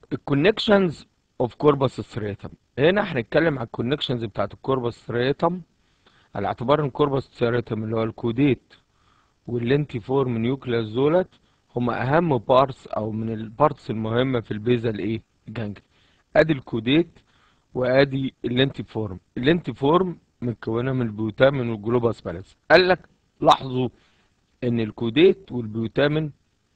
الكونكشنز اوف كوربس ستريتم هنا هنتكلم على الكونكشنز بتاعت الكوربس ستريتم على اعتبار ان الكوربس ستريتم اللي هو الكوديت واللينتي فورم نيوكليوس دولت هما اهم بارتس او من البارتس المهمه في البيزل ايه جانجلي ادي الكوديت وادي اللينتي فورم اللينتي فورم متكونه من البيوتامين والجلوباس بالانس قال لك لاحظوا ان الكوديت والبيوتامين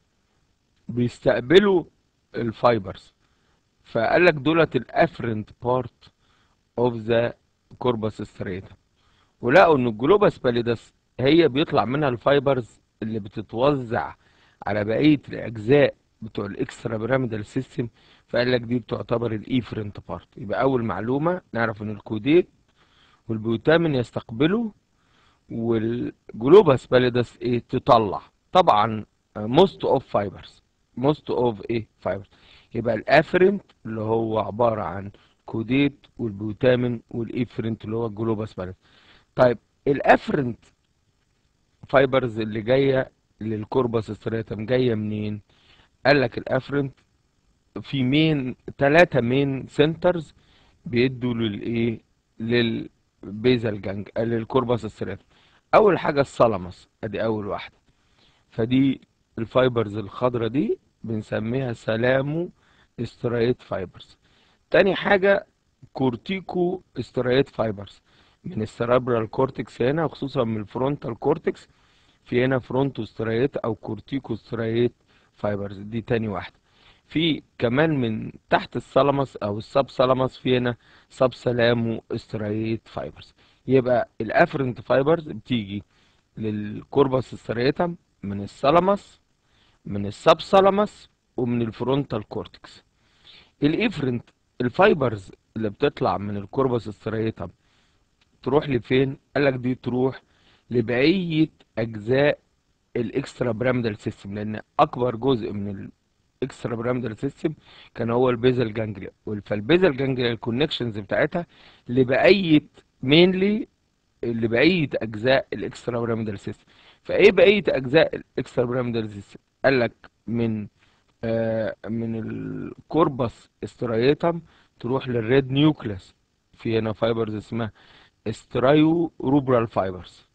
بيستقبلوا الفايبرز فقال لك دولت الافرنت بارت اوف ذا كوربس ستريتم ولقوا ان الجلوباس باليدس هي بيطلع منها الفايبرز اللي بتتوزع على بقيه الاجزاء بتوع الاكسترا بيراميدال سيستم فقال لك دي بتعتبر الايفرنت بارت يبقى اول معلومه نعرف ان الكوديت والبيوتامين يستقبلوا والجلوباس باليدس ايه تطلع طبعا موست اوف فايبرز موست اوف ايه فايبرز يبقى الافرنت اللي هو عباره عن كوديت والبيوتامين والايفرنت اللي هو الجلوباس باليدس طيب الافرنت فايبرز اللي جايه للكوربس ستريتم جايه منين قال لك الافرنت في مين ثلاثه مين سنترز بيدوا للايه للبيزال جانج للكوربس ستريتم اول حاجه الثالاموس ادي اول واحده فدي الفايبرز الخضراء دي بنسميها سلامو استرايت فايبرز تاني حاجه كورتيكو استرايت فايبرز من السيربرال كورتكس هنا وخصوصا من الفرونتال كورتكس في هنا فرونتو سترايت او كورتيكو سترايت فايبرز دي تاني واحده في كمان من تحت الثالاموس او السب ثالاموس في هنا سب سلامو استرايت فايبرز يبقى الافرنت فايبرز بتيجي للكوربس ستريتم من الثالاموس من السب ثالاموس ومن الفرونتال كورتكس الافرنت الفايبرز اللي بتطلع من الكوربس ستريتم تروح لفين قال لك دي تروح لبقيه اجزاء الاكسترا براميدال سيستم لان اكبر جزء من الاكسترا براميدال سيستم كان هو البيزل جانجليا فالبيزل جانجليا الكونكشنز بتاعتها لبقيه مينلي لبقيه اجزاء الاكسترا براميدال سيستم فايه بقيه اجزاء الاكسترا براميدال سيستم قال لك من آه من الكوربس استرايتم تروح للريد نيوكليس في هنا فايبرز اسمها استرايو روبرال فايبرز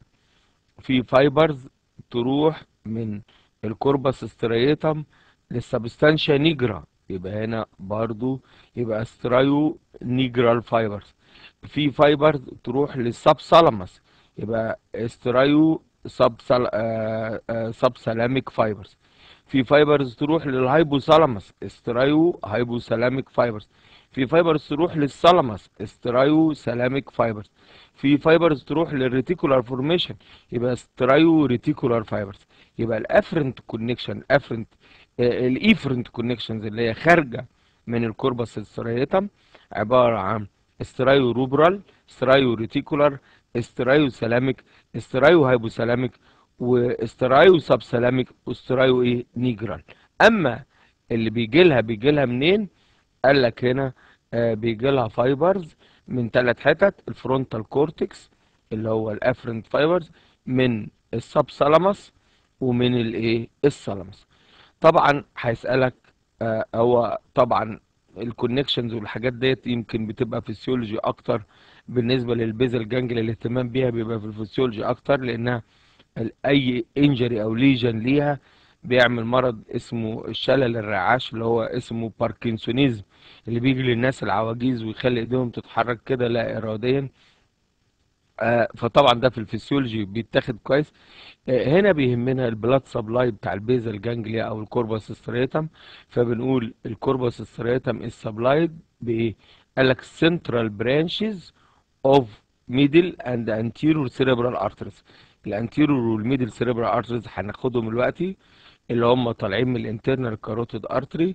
في فايبرز تروح من الكوربس استرايتم للسبستانشيا نيجرا يبقى هنا برضو يبقى استرايو نيجرال فايبرز في فايبرز تروح للسب سالامس يبقى استرايو سب سل... آه آه سب سلاميك فايبرز في فايبرز تروح للهايبوثالامس استرايو هايبوثالاميك فايبرز في فايبرز تروح للثالاموس استرايو سلاميك فايبرز في فايبرز تروح للريتيكولار فورميشن يبقى استرايو ريتيكولار فايبرز يبقى الافرنت كونكشن الافرنت الايفرنت كونكشنز اللي هي خارجه من الكوربس الستريتم عباره عن استرايو روبرال استرايو ريتيكولار استرايو سلاميك استرايو هايبوثالاميك واسترايو سب سلاميك واسترايو ايه نيجرال اما اللي بيجي لها بيجي لها منين قال لك هنا آه بيجي لها فايبرز من ثلاث حتت الفرونتال كورتكس اللي هو الافرنت فايبرز من السب ثالاموس ومن الايه الثالاموس طبعا هيسالك آه هو طبعا الكونكشنز والحاجات ديت يمكن بتبقى فيسيولوجي اكتر بالنسبه للبيزل جانجل الاهتمام بيها بيبقى في الفسيولوجي اكتر لانها اي انجري او ليجن ليها بيعمل مرض اسمه الشلل الرعاش اللي هو اسمه باركنسونيزم اللي بيجي للناس العواجيز ويخلي ايديهم تتحرك كده لا اراديا آه فطبعا ده في الفسيولوجي بيتاخد كويس آه هنا بيهمنا البلاد سبلاي بتاع البيزل جانجليا او الكوربس ستريتم فبنقول الكوربس ستريتم از سبلايد بايه قال لك central branches of middle and anterior cerebral arteries الانتيرور والميدل سيريبرال ارتريز هناخدهم دلوقتي اللي هم طالعين من الانترنال كاروتيد ارتري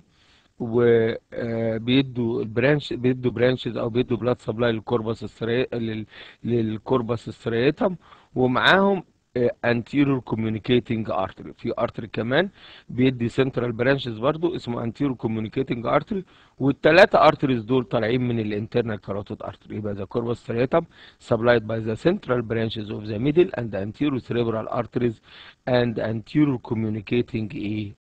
وبيدوا البرانش بيدوا برانشز او بيدوا بلاد سبلاي للكوربس السري... للكوربس ستريتم ومعاهم انتيرور كوميونيكيتنج ارتري في ارتري كمان بيدي سنترال برانشز برضو اسمه انتيرور كوميونيكيتنج ارتري والثلاثه ارتريز دول طالعين من الانترنال كاروتيد ارتري يبقى ذا كوربس ستريتم supplied by the central branches of the middle and anterior cerebral arteries and anterior communicating